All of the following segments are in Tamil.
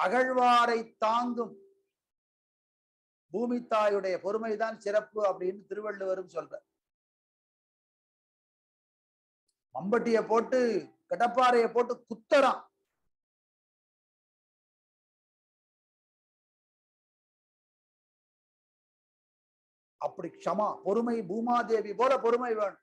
அகழ்வாரை தாங்கும் பூமி தாயுடைய பொறுமைதான் சிறப்பு அப்படின்னு திருவள்ளுவரும் சொல்ற மம்பட்டிய போட்டு கடப்பாறைய போட்டு குத்தறான் அப்படி க்ஷமா பொறுமை பூமாதேவி போல பொறுமை வேணும்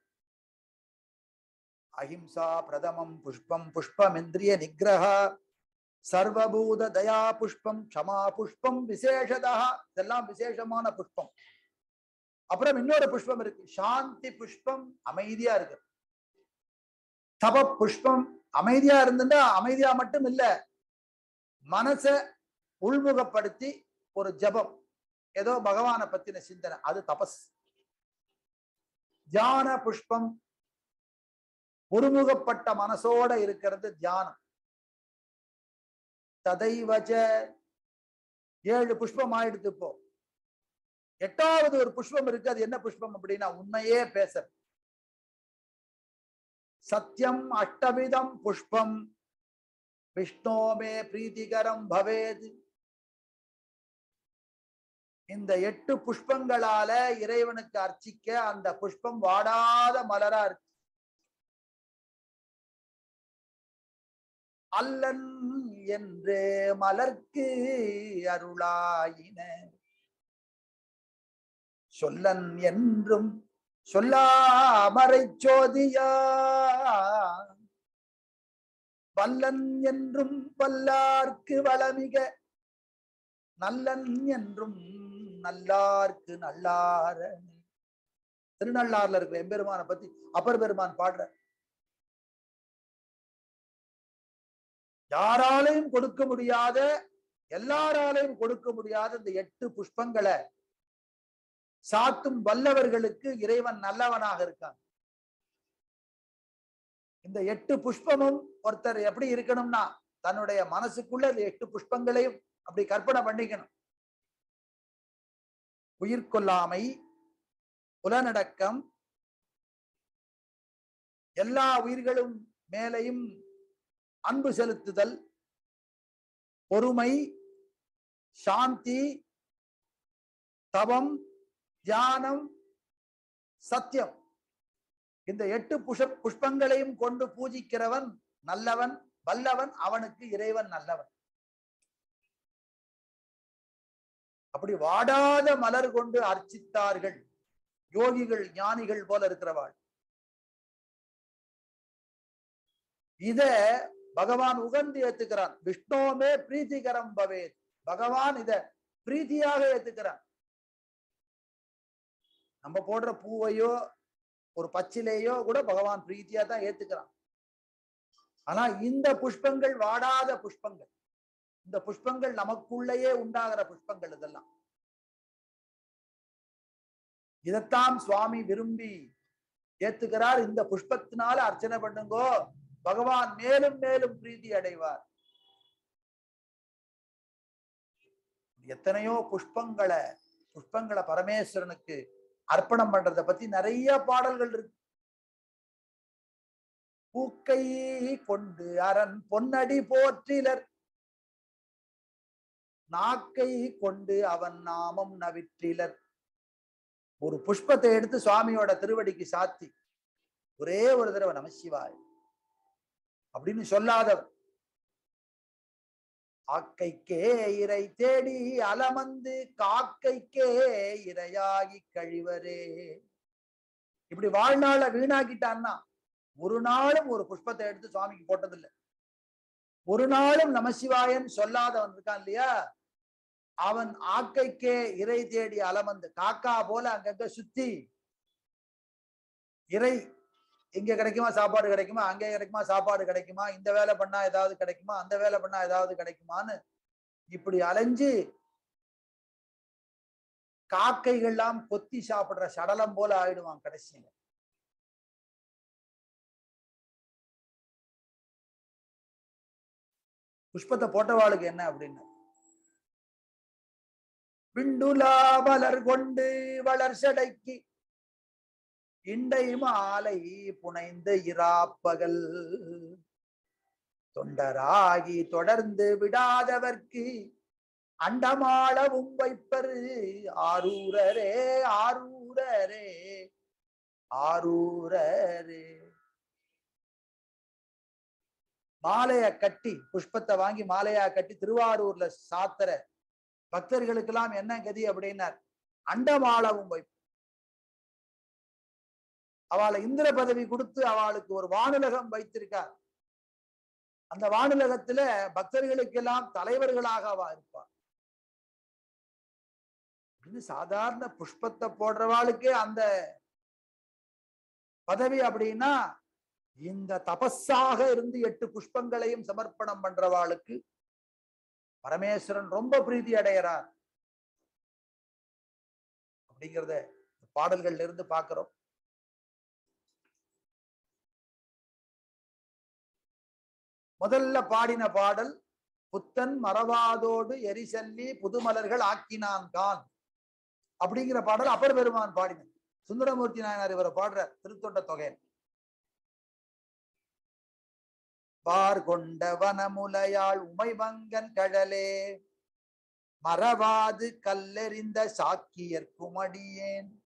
அஹிம்சா பிரதமம் புஷ்பம் புஷ்பம் இந்திரிய நிகிரக சர்வபூத தயா புஷ்பம் க்ஷமா புஷ்பம் விசேஷதா இதெல்லாம் விசேஷமான புஷ்பம் அப்புறம் இன்னொரு புஷ்பம் இருக்கு சாந்தி புஷ்பம் அமைதியா இருக்கு தப புஷ்பம் அமைதியா இருந்துட்டா அமைதியா மட்டும் இல்ல மனச உள்முகப்படுத்தி ஒரு ஜபம் ஏதோ பகவானை பத்தின சிந்தனை அது தபஸ் தியான புஷ்பம் ஒருமுகப்பட்ட மனசோட இருக்கிறது தியானம் ததைவஜ ஏழு புஷ்பம் ஆயிடுத்து இப்போ எட்டாவது ஒரு புஷ்பம் இருக்கு அது என்ன புஷ்பம் அப்படின்னா உண்மையே பேச சத்தியம் அஷ்டவிதம் புஷ்பம் விஷ்ணோமே பிரீத்திகரம் பவேத் இந்த எட்டு புஷ்பங்களால இறைவனுக்கு அர்ச்சிக்க அந்த புஷ்பம் வாடாத மலரா இருக்கு அல்லன் என்று மலர்க்கு அருளாயின சொல்லன் என்றும் சொல்லாமறை சோதியா வல்லன் என்றும் வல்லார்க்கு வளமிக நல்லன் என்றும் நல்லார்க்கு நல்லார திருநள்ளாறுல இருக்கிற எம்பெருமானை பத்தி அப்பர் பெருமான் பாடுற யாராலையும் கொடுக்க முடியாத எல்லாராலையும் கொடுக்க முடியாத இந்த எட்டு புஷ்பங்களை சாத்தும் வல்லவர்களுக்கு இறைவன் நல்லவனாக இருக்கான் இந்த எட்டு புஷ்பமும் ஒருத்தர் எப்படி இருக்கணும்னா தன்னுடைய மனசுக்குள்ள இந்த எட்டு புஷ்பங்களையும் அப்படி கற்பனை பண்ணிக்கணும் உயிர் கொல்லாமை புலனடக்கம் எல்லா உயிர்களும் மேலையும் அன்பு செலுத்துதல் பொறுமை சாந்தி தவம் தியானம் சத்தியம் இந்த எட்டு புஷ புஷ்பங்களையும் கொண்டு பூஜிக்கிறவன் நல்லவன் வல்லவன் அவனுக்கு இறைவன் நல்லவன் அப்படி வாடாத மலர் கொண்டு அர்ச்சித்தார்கள் யோகிகள் ஞானிகள் போல இருக்கிறவாள் இத பகவான் உகந்து ஏத்துக்கிறான் விஷ்ணோமே பிரீத்திகரம் பவேத் பகவான் இத பிரீத்தியாக ஏத்துக்கிறான் நம்ம போடுற பூவையோ ஒரு பச்சிலையோ கூட பகவான் பிரீத்தியா தான் ஏத்துக்கிறான் ஆனா இந்த புஷ்பங்கள் வாடாத புஷ்பங்கள் இந்த புஷ்பங்கள் நமக்குள்ளேயே உண்டாகிற புஷ்பங்கள் இதெல்லாம் இதைத்தான் சுவாமி விரும்பி ஏத்துக்கிறார் இந்த புஷ்பத்தினால அர்ச்சனை பண்ணுங்கோ பகவான் மேலும் மேலும் பிரீதி அடைவார் எத்தனையோ புஷ்பங்களை புஷ்பங்களை பரமேஸ்வரனுக்கு அர்ப்பணம் பண்றத பத்தி நிறைய பாடல்கள் இருக்கு பூக்கை கொண்டு அரண் பொன்னடி போற்றிலர் நாக்கை கொண்டு அவன் நாமம் நவிற்றிலர் ஒரு புஷ்பத்தை எடுத்து சுவாமியோட திருவடிக்கு சாத்தி ஒரே ஒரு தடவை நமசிவாய் அப்படின்னு சொல்லாதவர் ஆக்கைக்கே இறை தேடி அலமந்து காக்கைக்கே இரையாகி கழிவரே இப்படி வாழ்நாள வீணாக்கிட்டான்னா ஒரு நாளும் ஒரு புஷ்பத்தை எடுத்து சுவாமிக்கு போட்டதில்லை ஒரு நாளும் நமசிவாயன் சொல்லாதவன் இருக்கான் இல்லையா அவன் ஆக்கைக்கே இறை தேடி அலமந்து காக்கா போல அங்கங்க சுத்தி இறை இங்க கிடைக்குமா சாப்பாடு கிடைக்குமா அங்கே கிடைக்குமா சாப்பாடு கிடைக்குமா இந்த வேலை பண்ணா ஏதாவது கிடைக்குமா அந்த வேலை பண்ணா ஏதாவது கிடைக்குமான்னு இப்படி அலைஞ்சு காக்கைகள்லாம் கொத்தி சாப்பிடுற சடலம் போல ஆயிடுவான் கடைசியில புஷ்பத்தை போட்டவாளுக்கு என்ன அப்படின்னு பிண்டுலா மலர் கொண்டு வளர்ச்சடைக்கு இண்டை மாலை புனைந்த இராப்பகல் தொண்டராகி தொடர்ந்து விடாதவர்க்கு அண்டமாளவும் வைப்பரு ஆரூரரே ஆரூரரே ஆரூரரே மாலைய கட்டி புஷ்பத்தை வாங்கி மாலையா கட்டி திருவாரூர்ல சாத்துற பக்தர்களுக்கெல்லாம் என்ன கதி அப்படின்னார் அண்டமாளவும் வைப்பு அவளை இந்திர பதவி கொடுத்து அவளுக்கு ஒரு வானுலகம் வைத்திருக்கார் அந்த வானுலகத்துல பக்தர்களுக்கெல்லாம் தலைவர்களாக அவ இருப்பார் இது சாதாரண புஷ்பத்தை போடுறவாளுக்கே அந்த பதவி அப்படின்னா இந்த தபஸாக இருந்து எட்டு புஷ்பங்களையும் சமர்ப்பணம் பண்றவாளுக்கு பரமேஸ்வரன் ரொம்ப பிரீதி அடைகிறார் அப்படிங்கிறத பாடல்கள்ல இருந்து பார்க்கிறோம் முதல்ல பாடின பாடல் புத்தன் மறவாதோடு எரிசல்லி புதுமலர்கள் ஆக்கினான் கான் அப்படிங்கிற பாடல் அப்பர் பெருமான் பாடின சுந்தரமூர்த்தி நாயனார் இவரை பாடுற திருத்தொண்ட தொகை பார் கொண்ட வனமுலையாள் உமைமங்கன் கழலே மறவாது கல்லெறிந்த சாக்கியர் குமடியேன்